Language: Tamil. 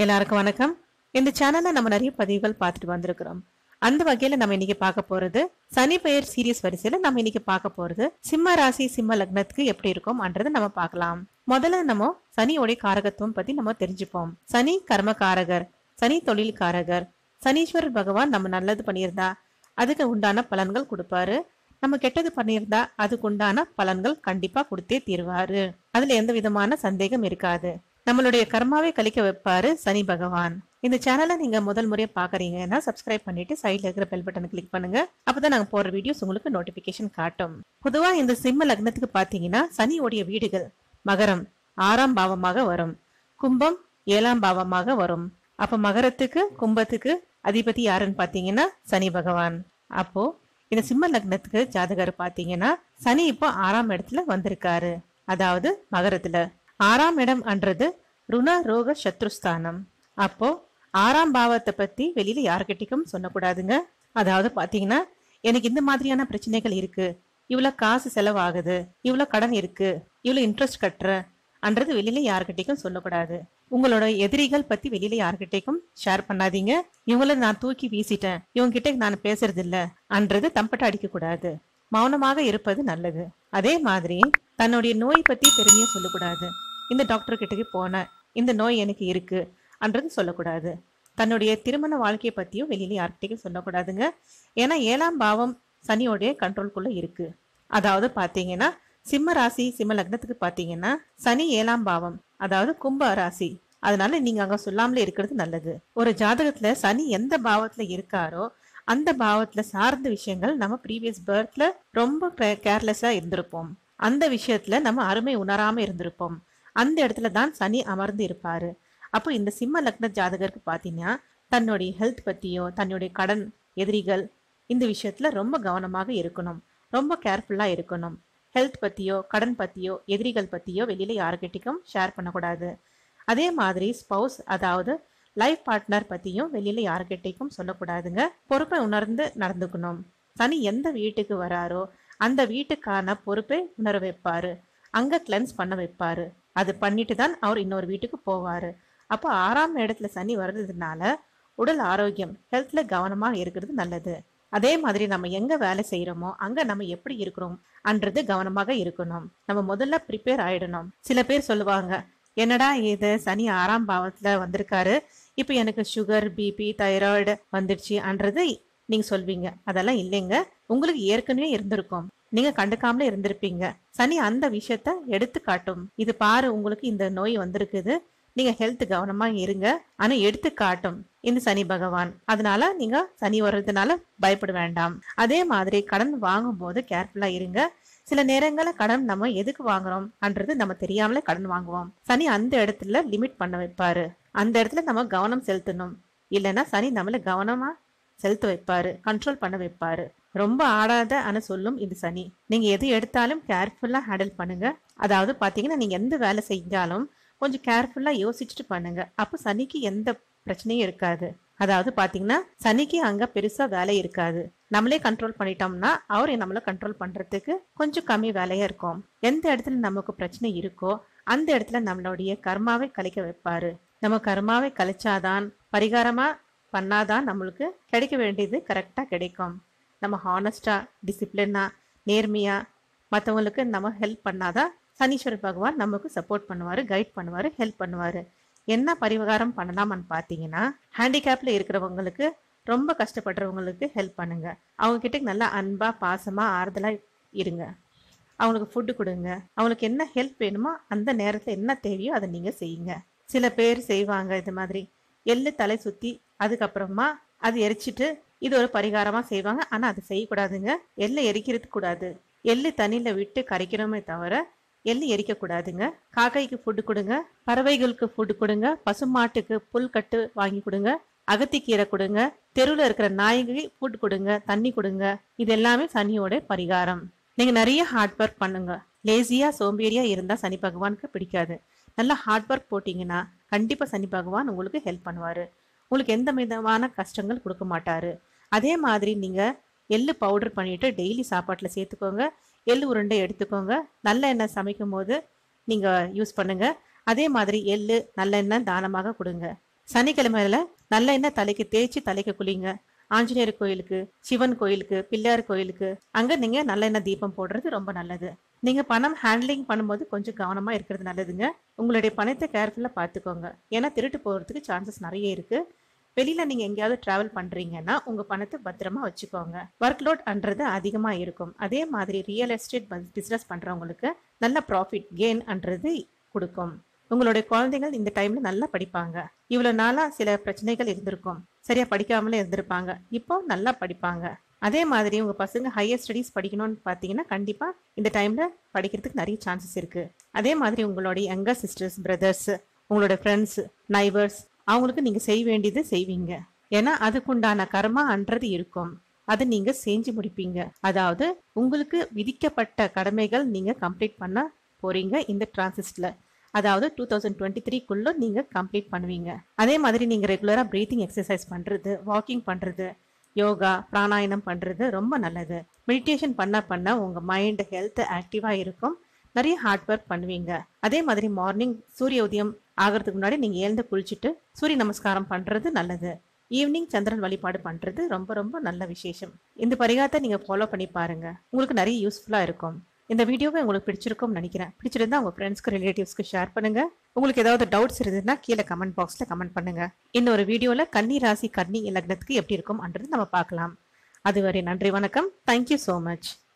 எல்லாருக்கும் வணக்கம் இந்த சேனல்ல நம்ம நிறைய பதிவுகள் பார்த்துட்டு வந்திருக்கிறோம் அந்த வகையில நம்ம இன்னைக்கு பார்க்க போறது சனி பெயர் சீரியஸ் வரிசையில நம்ம இன்னைக்கு பார்க்க போறது சிம்ம ராசி சிம்ம லக்னத்துக்கு எப்படி இருக்கும்ன்றதை நம்ம பார்க்கலாம் முதல்ல நம்ம சனியோடைய காரகத்துவம் பத்தி நம்ம தெரிஞ்சுப்போம் சனி கர்மகாரகர் சனி தொழில் காரகர் சனீஸ்வரர் பகவான் நம்ம நல்லது பண்ணியிருந்தா அதுக்கு உண்டான பலன்கள் கொடுப்பாரு நம்ம கெட்டது பண்ணியிருந்தா அதுக்கு உண்டான பலன்கள் கண்டிப்பா கொடுத்தே தீருவாரு அதுல எந்த விதமான சந்தேகம் இருக்காது நம்மளுடைய கர்மாவை கழிக்க வைப்பாரு சனி பகவான் இந்த சேனலை நீங்க முதல் முறையா பாக்குறீங்கன்னா சப்ஸ்கிரைப் பண்ணிட்டு சைடுல இருக்கிற பெல் பட்டனை கிளிக் பண்ணுங்க அப்பதான் நாங்க போற வீடியோஸ் உங்களுக்கு நோட்டிபிகேஷன் காட்டும் பொதுவா இந்த சிம்ம லக்னத்துக்கு பாத்தீங்கன்னா சனியோடைய வீடுகள் மகரம் ஆறாம் பாவமாக வரும் கும்பம் ஏழாம் பாவமாக வரும் அப்ப மகரத்துக்கு கும்பத்துக்கு அதிபதி யாருன்னு பாத்தீங்கன்னா சனி பகவான் அப்போ இந்த சிம்ம லக்னத்துக்கு ஜாதகர் பாத்தீங்கன்னா சனி இப்போ ஆறாம் இடத்துல வந்திருக்காரு அதாவது மகரத்துல ஆறாம் இடம் அன்றது ருண ரோக சத்ருஸ்தானம் அப்போ ஆறாம் பாவத்தை பத்தி வெளியில யார்கிட்டயும் சொல்லக்கூடாதுங்க அதாவது பாத்தீங்கன்னா எனக்கு இந்த மாதிரியான பிரச்சனைகள் இருக்கு இவ்வளவு காசு செலவாகுது இவ்வளவு கடன் இருக்கு இவ்வளவு இன்ட்ரெஸ்ட் கட்டுற அன்றது வெளியில யார்கிட்டயும் சொல்லக்கூடாது உங்களோட எதிரிகள் பத்தி வெளியில யார்கிட்டயும் ஷேர் பண்ணாதீங்க இவங்கள நான் தூக்கி வீசிட்டேன் இவங்க கிட்ட நான் பேசுறது இல்ல அன்றது தம்பட்ட அடிக்க கூடாது மௌனமாக இருப்பது நல்லது அதே மாதிரி தன்னுடைய நோய் பத்தி பெருமையா சொல்லக்கூடாது இந்த டாக்டர் கிட்டக்கு போனேன் இந்த நோய் எனக்கு இருக்கு அன்றது சொல்லக்கூடாது தன்னுடைய திருமண வாழ்க்கையை பத்தியும் வெளியில யார்கிட்டயும் சொல்லக்கூடாதுங்க ஏன்னா ஏழாம் பாவம் சனியோடைய கண்ட்ரோல்குள்ள இருக்கு அதாவது பாத்தீங்கன்னா சிம்ம ராசி சிம்ம லக்னத்துக்கு பாத்தீங்கன்னா சனி ஏழாம் பாவம் அதாவது கும்ப ராசி அதனால நீங்க அங்க சொல்லாமலே இருக்கிறது நல்லது ஒரு ஜாதகத்துல சனி எந்த பாவத்துல இருக்காரோ அந்த பாவத்துல சார்ந்த விஷயங்கள் நம்ம ப்ரீவியஸ் பர்த்ல ரொம்ப கேர்லெஸ்ஸா இருந்திருப்போம் அந்த விஷயத்துல நம்ம அருமை உணராம இருந்திருப்போம் அந்த இடத்துல தான் சனி அமர்ந்து இருப்பாரு அப்போ இந்த சிம்ம லக்ன ஜாதகருக்கு பார்த்தீங்கன்னா தன்னுடைய ஹெல்த் பத்தியோ தன்னுடைய கடன் எதிரிகள் இந்த விஷயத்துல ரொம்ப கவனமாக இருக்கணும் ரொம்ப கேர்ஃபுல்லா இருக்கணும் ஹெல்த் பத்தியோ கடன் பத்தியோ எதிரிகள் பத்தியோ வெளியில யாருக்கிட்டையும் ஷேர் பண்ணக்கூடாது அதே மாதிரி ஸ்பௌஸ் அதாவது லைஃப் பார்ட்னர் பத்தியும் வெளியில யாருக்கிட்டையும் சொல்லக்கூடாதுங்க பொறுப்பை உணர்ந்து நடந்துக்கணும் சனி எந்த வீட்டுக்கு வராரோ அந்த வீட்டுக்கான பொறுப்பை உணர வைப்பாரு அங்க கிளென்ஸ் பண்ண வைப்பாரு அது பண்ணிட்டு தான் அவர் இன்னொரு வீட்டுக்கு போவாரு அப்போ ஆறாம் இடத்துல சனி வர்றதுனால உடல் ஆரோக்கியம் ஹெல்த்ல கவனமா இருக்கிறது நல்லது அதே மாதிரி நம்ம எங்க வேலை செய்யறோமோ அங்க நம்ம எப்படி இருக்கிறோம் அன்றது கவனமாக இருக்கணும் நம்ம முதல்ல ப்ரிப்பேர் ஆயிடணும் சில பேர் சொல்லுவாங்க என்னடா இது சனி ஆறாம் பாவத்துல வந்திருக்காரு இப்போ எனக்கு சுகர் பிபி தைராய்டு வந்துடுச்சு அன்றது நீங்க சொல்வீங்க அதெல்லாம் இல்லைங்க உங்களுக்கு ஏற்கனவே இருந்திருக்கும் நீங்க கண்டுக்காமலே இருந்திருப்பீங்க சனி அந்த விஷயத்த எடுத்து காட்டும் இது பாரு உங்களுக்கு இந்த நோய் வந்திருக்குது நீங்க ஹெல்த் கவனமா இருங்க ஆனா எடுத்து காட்டும் இந்த சனி பகவான் அதனால நீங்க சனி வர்றதுனால பயப்பட வேண்டாம் அதே மாதிரி கடன் வாங்கும் போது கேர்ஃபுல்லா இருங்க சில நேரங்களில் கடன் நம்ம எதுக்கு வாங்குறோம் அன்றது நம்ம தெரியாமலே கடன் வாங்குவோம் சனி அந்த இடத்துல லிமிட் பண்ண வைப்பாரு அந்த இடத்துல நம்ம கவனம் செலுத்தணும் இல்லைன்னா சனி நம்மள கவனமா செலுத்த வைப்பாரு கண்ட்ரோல் பண்ண வைப்பாரு ரொம்ப ஆடாத ஆனா சொல்லும் இது சனி நீங்க எது எடுத்தாலும் கேர்ஃபுல்லா ஹேண்டில் பண்ணுங்க அதாவது பாத்தீங்கன்னா நீங்க எந்த வேலை செஞ்சாலும் கொஞ்சம் கேர்ஃபுல்லா யோசிச்சுட்டு பண்ணுங்க அப்போ சனிக்கு எந்த பிரச்சனையும் இருக்காது அதாவது பாத்தீங்கன்னா சனிக்கு அங்க பெருசா வேலை இருக்காது நம்மளே கண்ட்ரோல் பண்ணிட்டோம்னா அவர் நம்மள கண்ட்ரோல் பண்றதுக்கு கொஞ்சம் கம்மி வேலையா இருக்கும் எந்த இடத்துல நமக்கு பிரச்சனை இருக்கோ அந்த இடத்துல நம்மளுடைய கர்மாவை கழிக்க வைப்பாரு நம்ம கர்மாவை கழிச்சாதான் பரிகாரமா பண்ணாதான் நம்மளுக்கு கிடைக்க வேண்டியது கரெக்டா கிடைக்கும் நம்ம ஹானஸ்டா டிசிப்ளினா நேர்மையா மற்றவங்களுக்கு நம்ம ஹெல்ப் பண்ணாதான் சனீஸ்வர பகவான் நமக்கு சப்போர்ட் பண்ணுவாரு கைட் பண்ணுவாரு ஹெல்ப் பண்ணுவாரு என்ன பரிகாரம் பண்ணலாம்னு பார்த்தீங்கன்னா ஹேண்டிகேப்ல இருக்கிறவங்களுக்கு ரொம்ப கஷ்டப்படுறவங்களுக்கு ஹெல்ப் பண்ணுங்க அவங்க கிட்ட நல்லா அன்பா பாசமா ஆறுதலா இருங்க அவங்களுக்கு ஃபுட்டு கொடுங்க அவங்களுக்கு என்ன ஹெல்ப் வேணுமோ அந்த நேரத்தில் என்ன தேவையோ அதை நீங்க செய்யுங்க சில பேர் செய்வாங்க இது மாதிரி எள்ளு தலை சுத்தி அதுக்கப்புறமா அது எரிச்சிட்டு இது ஒரு பரிகாரமா செய்வாங்க ஆனா அது செய்யக்கூடாதுங்க எள்ளை எரிக்கிறது கூடாது எள்ளு தண்ணியில விட்டு கரைக்கணுமே தவிர எள்ளு எரிக்க கூடாதுங்க காக்கைக்கு ஃபுட்டு கொடுங்க பறவைகளுக்கு ஃபுட்டு கொடுங்க பசுமாட்டுக்கு புல் கட்டு வாங்கி கொடுங்க அகத்திக்கீரை கொடுங்க தெருவில் இருக்கிற நாய்க்கு ஃபுட் கொடுங்க தண்ணி கொடுங்க இது எல்லாமே சனியோட பரிகாரம் நீங்க நிறைய ஹார்ட் ஒர்க் பண்ணுங்க லேசியா சோம்பேறியா இருந்தா சனி பகவானுக்கு பிடிக்காது நல்லா ஹார்ட் ஒர்க் போட்டீங்கன்னா கண்டிப்பா சனி பகவான் உங்களுக்கு ஹெல்ப் பண்ணுவாரு உங்களுக்கு எந்த விதமான கஷ்டங்கள் கொடுக்க மாட்டாரு அதே மாதிரி நீங்க எள்ளு பவுடர் பண்ணிட்டு டெய்லி சாப்பாட்டுல சேர்த்துக்கோங்க எள்ளு உருண்டை எடுத்துக்கோங்க நல்ல எண்ணெய் சமைக்கும் போது நீங்க யூஸ் பண்ணுங்க அதே மாதிரி எள்ளு நல்லெண்ணெய் தானமாக கொடுங்க சனிக்கிழமையில நல்லெண்ணெய் தலைக்கு தேய்ச்சி தலைக்கு குளிங்க ஆஞ்சநேயர் கோயிலுக்கு சிவன் கோயிலுக்கு பிள்ளையார் கோயிலுக்கு அங்க நீங்க நல்லெண்ணெய் தீபம் போடுறது ரொம்ப நல்லது நீங்க பணம் ஹேண்ட்லிங் பண்ணும்போது கொஞ்சம் கவனமா இருக்கிறது நல்லதுங்க உங்களுடைய பணத்தை கேர்ஃபுல்லா பார்த்துக்கோங்க ஏன்னா திருட்டு போறதுக்கு சான்சஸ் நிறைய இருக்கு வெளியில நீங்க எங்கேயாவது டிராவல் பண்றீங்கன்னா உங்க பணத்தை பத்திரமா வச்சுக்கோங்க ஒர்க் லோட் அன்றது அதிகமா இருக்கும் அதே மாதிரி ரியல் எஸ்டேட் பிசினஸ் பண்றவங்களுக்கு நல்ல ப்ராஃபிட் கெயின் அன்றது கொடுக்கும் உங்களுடைய குழந்தைகள் இந்த டைம்ல நல்லா படிப்பாங்க இவ்வளவு நாளா சில பிரச்சனைகள் இருந்திருக்கும் சரியா படிக்காமலே இருந்திருப்பாங்க இப்போ நல்லா படிப்பாங்க அதே மாதிரி உங்க பசங்க ஹையர் ஸ்டடீஸ் படிக்கணும்னு பார்த்தீங்கன்னா கண்டிப்பா இந்த டைம்ல படிக்கிறதுக்கு நிறைய சான்சஸ் இருக்கு அதே மாதிரி உங்களுடைய யங்கர் சிஸ்டர்ஸ் பிரதர்ஸ் உங்களோட ஃப்ரெண்ட்ஸ் நைபர்ஸ் அவங்களுக்கு நீங்க செய்ய வேண்டியது செய்வீங்க ஏன்னா அதுக்குண்டான கர்மா அன்றது இருக்கும் அதை நீங்க செஞ்சு முடிப்பீங்க அதாவது உங்களுக்கு விதிக்கப்பட்ட கடமைகள் நீங்க கம்ப்ளீட் பண்ண போறீங்க இந்த டிரான்சிஸ்ட்ல அதாவது டூ தௌசண்ட் டுவெண்ட்டி த்ரீக்குள்ள நீங்க கம்ப்ளீட் பண்ணுவீங்க அதே மாதிரி நீங்க ரெகுலரா பிரீத்திங் எக்ஸசைஸ் பண்றது வாக்கிங் பண்றது யோகா பிராணாயணம் பண்றது ரொம்ப நல்லது மெடிடேஷன் பண்ண பண்ண உங்க மைண்ட் ஹெல்த் ஆக்டிவா இருக்கும் நிறைய ஹார்ட் ஒர்க் பண்ணுவீங்க அதே மாதிரி மார்னிங் சூரிய உதயம் ஆகிறதுக்கு முன்னாடி நீங்க எழுந்து குளிச்சுட்டு சூரிய நமஸ்காரம் பண்றது நல்லது ஈவினிங் சந்திரன் வழிபாடு பண்றது ரொம்ப ரொம்ப நல்ல விசேஷம் இந்த பரிகாரத்தை நீங்க ஃபாலோ பண்ணி பாருங்க உங்களுக்கு நிறைய யூஸ்ஃபுல்லா இருக்கும் இந்த வீடியோவை உங்களுக்கு பிடிச்சிருக்கும்னு நினைக்கிறேன் பிடிச்சிருந்தா உங்க ஃப்ரெண்ட்ஸ்க்கு ரிலேட்டிவ்ஸ்க்கு ஷேர் பண்ணுங்க உங்களுக்கு ஏதாவது டவுட்ஸ் இருந்ததுன்னா கீழே கமெண்ட் பாக்ஸ்ல கமெண்ட் பண்ணுங்க இன்னொரு வீடியோல கன்னி ராசி கன்னி லக்னத்துக்கு எப்படி இருக்கும் அன்றது நம்ம பார்க்கலாம் அதுவரை நன்றி வணக்கம் தேங்க்யூ ஸோ மச்